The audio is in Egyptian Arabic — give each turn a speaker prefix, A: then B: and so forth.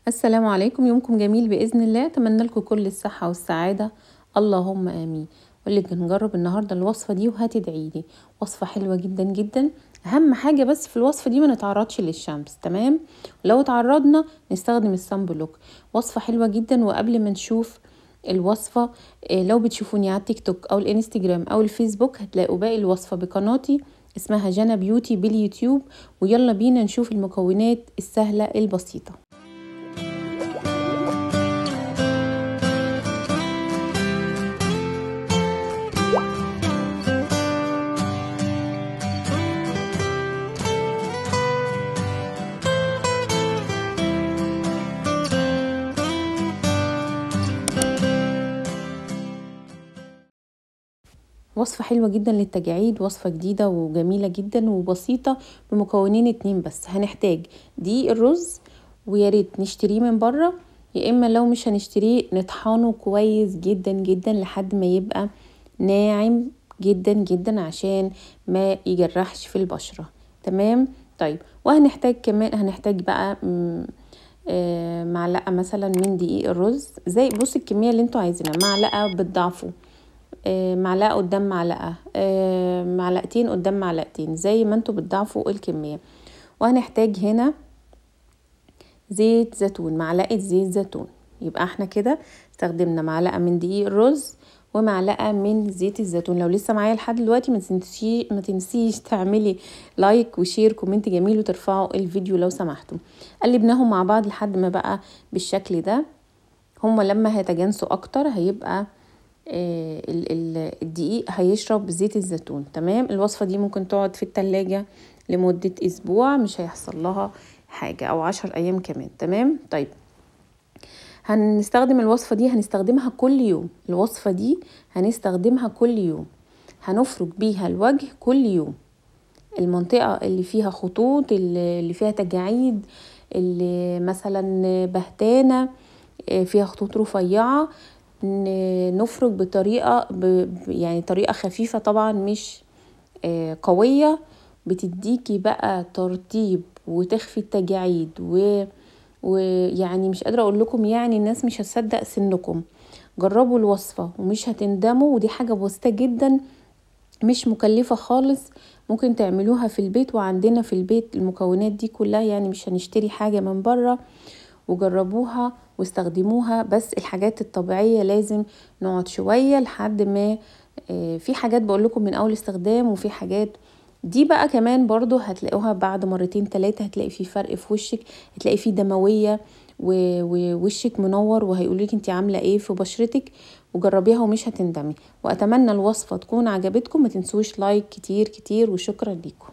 A: السلام عليكم يومكم جميل بإذن الله أتمنى لكم كل الصحة والسعادة اللهم آمين واللي هنجرب النهاردة الوصفة دي وهتدعيلي وصفة حلوة جدا جدا أهم حاجة بس في الوصفة دي ما نتعرضش للشمس تمام لو اتعرضنا نستخدم الصن بلوك وصفة حلوة جدا وقبل ما نشوف الوصفة إيه، لو بتشوفوني على التيك توك أو الانستجرام أو الفيسبوك هتلاقوا باقي الوصفة بقناتي اسمها جانا بيوتي باليوتيوب ويلا بينا نشوف المكونات السهلة البسيطة وصفة حلوة جدا للتجاعيد وصفة جديدة وجميلة جدا وبسيطة بمكونين اتنين بس هنحتاج دقيق الرز ويا ريت نشتريه من بره يا اما لو مش هنشتريه نطحنه كويس جدا جدا لحد ما يبقى ناعم جدا جدا عشان ما يجرحش في البشرة تمام طيب وهنحتاج كمان هنحتاج بقى آه معلقة مثلا من دقيق الرز زي بص الكمية اللي انتوا عايزينها معلقة بتضعفوا آه معلقة قدام معلقة آه معلقتين قدام معلقتين زي ما انتوا بتضعفوا الكمية وهنحتاج هنا زيت زيتون معلقة زيت زيتون يبقى احنا كده استخدمنا معلقة من دقيق الرز ومعلقة من زيت الزيتون لو لسه معايا لحد دلوقتي ما تنسيش ما تنسيش تعملي لايك وشير كومنت جميل وترفعوا الفيديو لو سمحتم قلبناهم مع بعض لحد ما بقى بالشكل ده هما لما هيتجانسوا اكتر هيبقى آه الدقيق هيشرب زيت الزيتون تمام الوصفة دي ممكن تقعد في التلاجة لمدة اسبوع مش هيحصل لها حاجة او عشر ايام كمان تمام طيب هنستخدم الوصفة دي هنستخدمها كل يوم الوصفة دي هنستخدمها كل يوم هنفرك بيها الوجه كل يوم المنطقة اللي فيها خطوط اللي فيها تجاعيد اللي مثلا بهتانة فيها خطوط رفيعة نفرك بطريقة يعني طريقة خفيفة طبعا مش قوية بتديكي بقى ترطيب وتخفي التجاعيد و ويعني مش قادره اقول لكم يعني الناس مش هتصدق سنكم جربوا الوصفه ومش هتندموا ودي حاجه بسيطه جدا مش مكلفه خالص ممكن تعملوها في البيت وعندنا في البيت المكونات دي كلها يعني مش هنشتري حاجه من بره وجربوها واستخدموها بس الحاجات الطبيعيه لازم نقعد شويه لحد ما في حاجات بقول لكم من اول استخدام وفي حاجات دي بقى كمان برضو هتلاقوها بعد مرتين تلاتة هتلاقي في فرق في وشك هتلاقي في دموية ووشك منور وهيقولك انت عاملة ايه في بشرتك وجربيها ومش هتندمي واتمنى الوصفة تكون عجبتكم ما تنسوش لايك كتير كتير وشكرا ليكم